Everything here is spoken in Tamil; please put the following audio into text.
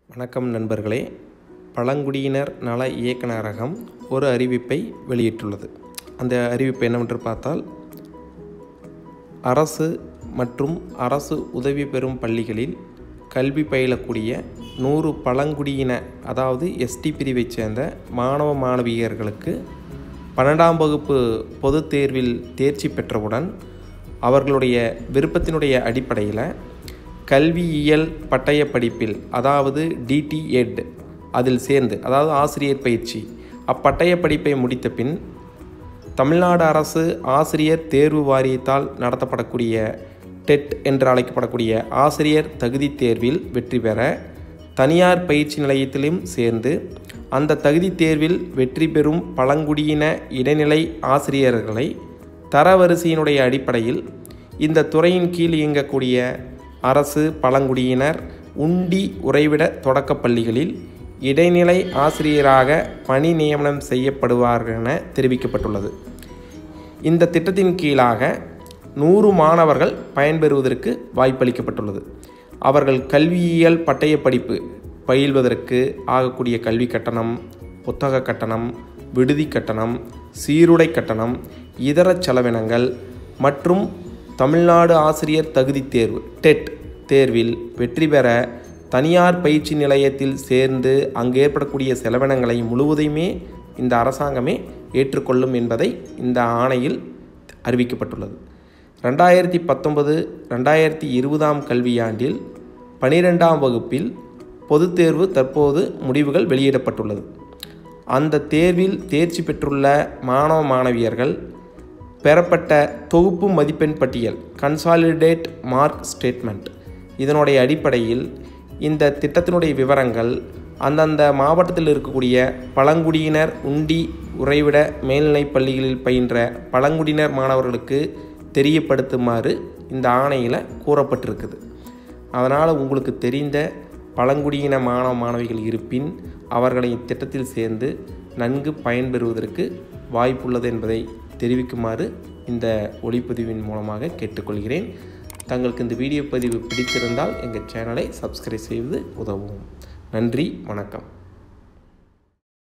வணக்கம் நண்பர்களே பழங்குடியினர் நல இயக்குநரகம் ஒரு அறிவிப்பை வெளியிட்டுள்ளது அந்த அறிவிப்பு என்னவென்று பார்த்தால் அரசு மற்றும் அரசு உதவி பெறும் பள்ளிகளில் கல்வி பயிலக்கூடிய நூறு பழங்குடியின அதாவது எஸ்டி பிரிவைச் சேர்ந்த மாணவ மாணவியர்களுக்கு பன்னெண்டாம் வகுப்பு பொதுத் தேர்வில் தேர்ச்சி பெற்றவுடன் அவர்களுடைய விருப்பத்தினுடைய அடிப்படையில் கல்வியியல் பட்டய படிப்பில் அதாவது டிடிஎட் அதில் சேர்ந்து அதாவது ஆசிரியர் பயிற்சி அப்பட்டய படிப்பை முடித்த பின் தமிழ்நாடு அரசு ஆசிரியர் தேர்வு வாரியத்தால் நடத்தப்படக்கூடிய டெட் என்று அழைக்கப்படக்கூடிய ஆசிரியர் தகுதி தேர்வில் வெற்றி பெற தனியார் பயிற்சி நிலையத்திலும் சேர்ந்து அந்த தகுதி தேர்வில் வெற்றி பெறும் பழங்குடியின இடைநிலை ஆசிரியர்களை தரவரிசையினுடைய அடிப்படையில் இந்த துறையின் கீழ் இயங்கக்கூடிய அரசு பழங்குடியினர் உண்டி உறைவிட தொடக்கப் பள்ளிகளில் இடைநிலை ஆசிரியராக பணி நியமனம் செய்யப்படுவார்கள் என தெரிவிக்கப்பட்டுள்ளது இந்த திட்டத்தின் கீழாக நூறு மாணவர்கள் பயன்பெறுவதற்கு வாய்ப்பளிக்கப்பட்டுள்ளது அவர்கள் கல்வியியல் பட்டய படிப்பு பயில்வதற்கு ஆகக்கூடிய கல்வி கட்டணம் புத்தக கட்டணம் விடுதி கட்டணம் சீருடை கட்டணம் இதர செலவினங்கள் மற்றும் தமிழ்நாடு ஆசிரியர் தகுதி தேர்வு டெட் தேர்வில் வெற்றி பெற தனியார் பயிற்சி நிலையத்தில் சேர்ந்து அங்கு ஏற்படக்கூடிய செலவினங்களை முழுவதையுமே இந்த அரசாங்கமே ஏற்றுக்கொள்ளும் என்பதை இந்த ஆணையில் அறிவிக்கப்பட்டுள்ளது ரெண்டாயிரத்தி பத்தொன்பது ரெண்டாயிரத்தி இருபதாம் கல்வியாண்டில் பனிரெண்டாம் வகுப்பில் பொதுத் தேர்வு தற்போது முடிவுகள் வெளியிடப்பட்டுள்ளது அந்த தேர்வில் தேர்ச்சி பெற்றுள்ள மாணவ மாணவியர்கள் பெறப்பட்ட தொகுப்பு மதிப்பெண் பட்டியல் கன்சாலிடேட் மார்க் ஸ்டேட்மெண்ட் இதனுடைய அடிப்படையில் இந்த திட்டத்தினுடைய விவரங்கள் அந்தந்த மாவட்டத்தில் இருக்கக்கூடிய பழங்குடியினர் உண்டி உறைவிட மேல்நிலைப் பள்ளிகளில் பயின்ற பழங்குடியினர் மாணவர்களுக்கு தெரியப்படுத்துமாறு இந்த ஆணையில் கூறப்பட்டிருக்குது அதனால் உங்களுக்கு தெரிந்த பழங்குடியின மாணவ மாணவிகள் இருப்பின் அவர்களை திட்டத்தில் சேர்ந்து நன்கு பயன்பெறுவதற்கு வாய்ப்புள்ளது என்பதை தெரிவிக்குமாறு இந்த ஒளிப்பதிவின் மூலமாக கேட்டுக்கொள்கிறேன் தங்களுக்கு இந்த வீடியோ பதிவு பிடித்திருந்தால் எங்கள் சேனலை சப்ஸ்கிரைப் செய்து உதவும் நன்றி வணக்கம்